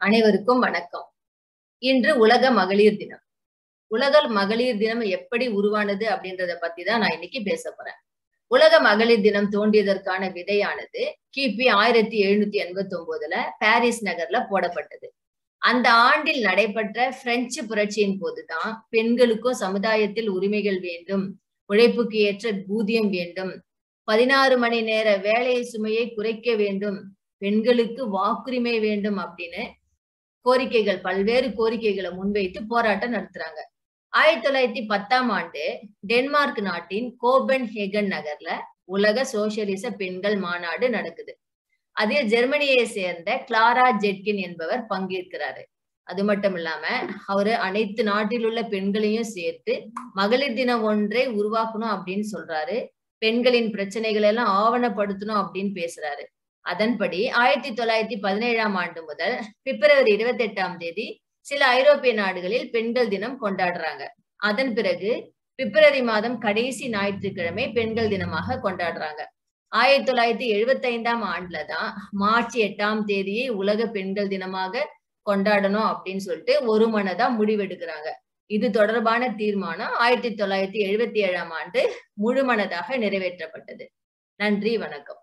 அனைவருக்கும் வணக்கம் இன்று உலக மகளிர் தினம் உலக மகளிர் தினம் எப்படி உருவானது அப்படின்றத பத்தி தான் நான் இன்னைக்கு பேச போறேன் உலக மகளிர் தினம் தோன்றியதற்கான விதையானது கிபி ஆயிரத்தி எழுநூத்தி எண்பத்தி ஒன்பதுல பாரிஸ் நகர்ல போடப்பட்டது அந்த ஆண்டில் நடைபெற்ற பிரெஞ்சு புரட்சியின் போதுதான் பெண்களுக்கும் சமுதாயத்தில் உரிமைகள் வேண்டும் உழைப்புக்கு ஏற்ற ஊதியம் வேண்டும் பதினாறு மணி நேர வேலை சுமையை குறைக்க வேண்டும் பெண்களுக்கு வாக்குரிமை வேண்டும் அப்படின்னு கோரிக்கைகள் பல்வேறு கோரிக்கைகளை முன்வைத்து போராட்டம் நடத்துறாங்க ஆயிரத்தி தொள்ளாயிரத்தி பத்தாம் ஆண்டு டென்மார்க் நாட்டின் கோபன் ஹேகன் நகர்ல உலக சோசியலிச பெண்கள் மாநாடு நடக்குது அதில் ஜெர்மனியை சேர்ந்த கிளாரா ஜெட்கின் என்பவர் பங்கேற்கிறாரு அது மட்டும் இல்லாம அவரு அனைத்து நாட்டில் உள்ள பெண்களையும் சேர்த்து மகளிர் தினம் ஒன்றை உருவாக்கணும் அப்படின்னு சொல்றாரு பெண்களின் பிரச்சனைகள் எல்லாம் ஆவணப்படுத்தணும் அப்படின்னு பேசுறாரு அதன்படி ஆயிரத்தி தொள்ளாயிரத்தி பதினேழாம் ஆண்டு முதல் பிப்ரவரி இருபத்தி எட்டாம் தேதி சில ஐரோப்பிய நாடுகளில் பெண்கள் தினம் கொண்டாடுறாங்க அதன் பிறகு பிப்ரவரி மாதம் கடைசி ஞாயிற்றுக்கிழமை பெண்கள் தினமாக கொண்டாடுறாங்க ஆயிரத்தி தொள்ளாயிரத்தி எழுபத்தி ஐந்தாம் ஆண்டுல தான் மார்ச் எட்டாம் தேதியை உலக பெண்கள் தினமாக கொண்டாடணும் அப்படின்னு சொல்லிட்டு ஒரு மனதா முடிவெடுக்கிறாங்க இது தொடர்பான தீர்மானம் ஆயிரத்தி தொள்ளாயிரத்தி எழுபத்தி ஏழாம் ஆண்டு முழுமனதாக நிறைவேற்றப்பட்டது நன்றி வணக்கம்